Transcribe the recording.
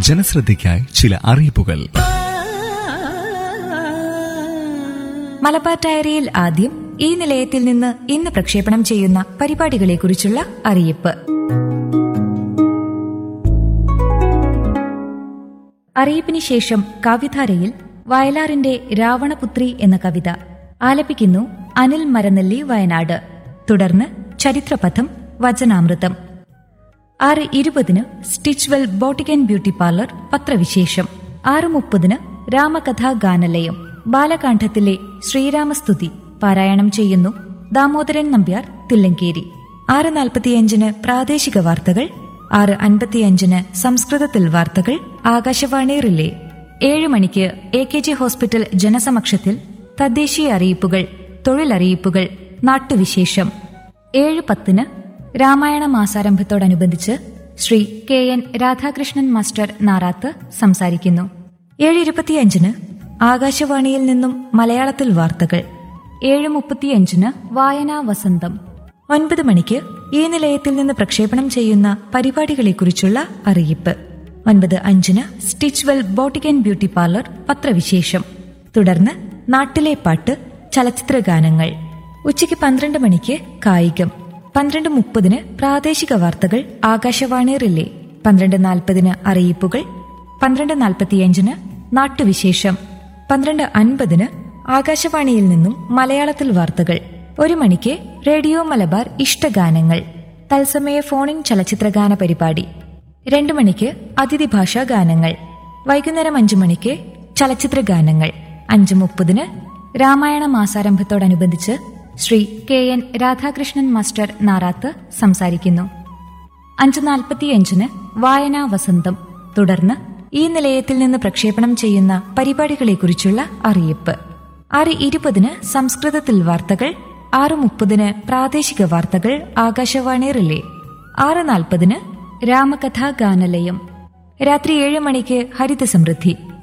ജനശ്രദ്ധയ്ക്കായി ചില അറിയിപ്പുകൾ മലബാർ ഡയറിയിൽ ആദ്യം ഈ നിലയത്തിൽ നിന്ന് ഇന്ന് പ്രക്ഷേപണം ചെയ്യുന്ന പരിപാടികളെക്കുറിച്ചുള്ള അറിയിപ്പ് അറിയിപ്പിന് ശേഷം കവിധാരയിൽ വയലാറിന്റെ രാവണപുത്രി എന്ന കവിത ആലപിക്കുന്നു അനിൽ മരനെല്ലി വയനാട് തുടർന്ന് ചരിത്രപഥം വചനാമൃതം ആറ് ഇരുപതിന് Stitchwell boutique and beauty parlour പത്രവിശേഷം ആറ് മുപ്പതിന് രാമകഥാ ഗാനലയം ബാലകാന്ഡത്തിലെ ശ്രീരാമസ്തുതി പാരായണം ചെയ്യുന്നു ദാമോദരൻ നമ്പ്യാർ തില്ലങ്കേരി ആറ് നാൽപ്പത്തിയഞ്ചിന് പ്രാദേശിക വാർത്തകൾ ആറ് അൻപത്തിയഞ്ചിന് സംസ്കൃതത്തിൽ വാർത്തകൾ ആകാശവാണി റിലേ ഏഴ് മണിക്ക് എ കെ ജി ഹോസ്പിറ്റൽ ജനസമക്ഷത്തിൽ തദ്ദേശീയ അറിയിപ്പുകൾ തൊഴിലറിയിപ്പുകൾ നാട്ടുവിശേഷം ഏഴ് പത്തിന് രാമായണ മാസാരംഭത്തോടനുബന്ധിച്ച് Shri K N Radhakrishnan master Narath സംസാരിക്കുന്നു ഏഴ് ഇരുപത്തിയഞ്ചിന് ആകാശവാണിയിൽ നിന്നും മലയാളത്തിൽ വാർത്തകൾ ഏഴ് മുപ്പത്തിയഞ്ചിന് വായനാ വസന്തം ഒൻപത് മണിക്ക് ഈ നിലയത്തിൽ നിന്ന് പ്രക്ഷേപണം ചെയ്യുന്ന പരിപാടികളെക്കുറിച്ചുള്ള അറിയിപ്പ് ഒൻപത് അഞ്ചിന് Stitchwell boutique and beauty parlour പത്രവിശേഷം തുടർന്ന് നാട്ടിലെ പാട്ട് ചലച്ചിത്ര ഗാനങ്ങൾ ഉച്ചയ്ക്ക് പന്ത്രണ്ട് മണിക്ക് കായികം പന്ത്രണ്ട് മുപ്പതിന് പ്രാദേശിക വാർത്തകൾ ആകാശവാണി റിലേ പന്ത്രണ്ട് നാൽപ്പതിന് അറിയിപ്പുകൾ പന്ത്രണ്ട് നാൽപ്പത്തിയഞ്ചിന് നാട്ടുവിശേഷം പന്ത്രണ്ട് അൻപതിന് ആകാശവാണിയിൽ നിന്നും മലയാളത്തിൽ വാർത്തകൾ ഒരു മണിക്ക് റേഡിയോ മലബാർ ഇഷ്ടഗാനങ്ങൾ തത്സമയ ഫോണിൻ ചലച്ചിത്രഗാന പരിപാടി രണ്ടു മണിക്ക് അതിഥി ഭാഷാ ഗാനങ്ങൾ വൈകുന്നേരം അഞ്ചു മണിക്ക് ചലച്ചിത്ര ഗാനങ്ങൾ അഞ്ചു മുപ്പതിന് രാമായണ മാസാരംഭത്തോടനുബന്ധിച്ച് Shri K N Radhakrishnan master Narath സംസാരിക്കുന്നു അഞ്ച് നാൽപ്പത്തിയഞ്ചിന് വായനാ വസന്തം തുടർന്ന് ഈ നിലയത്തിൽ നിന്ന് പ്രക്ഷേപണം ചെയ്യുന്ന പരിപാടികളെക്കുറിച്ചുള്ള അറിയിപ്പ് ആറ് ഇരുപതിന് സംസ്കൃതത്തിൽ വാർത്തകൾ ആറ് മുപ്പതിന് പ്രാദേശിക വാർത്തകൾ ആകാശവാണി റിലേ ആറ് നാൽപ്പതിന് രാമകഥാ ഗാനലയം രാത്രി ഏഴ് മണിക്ക് ഹരിത സമൃദ്ധി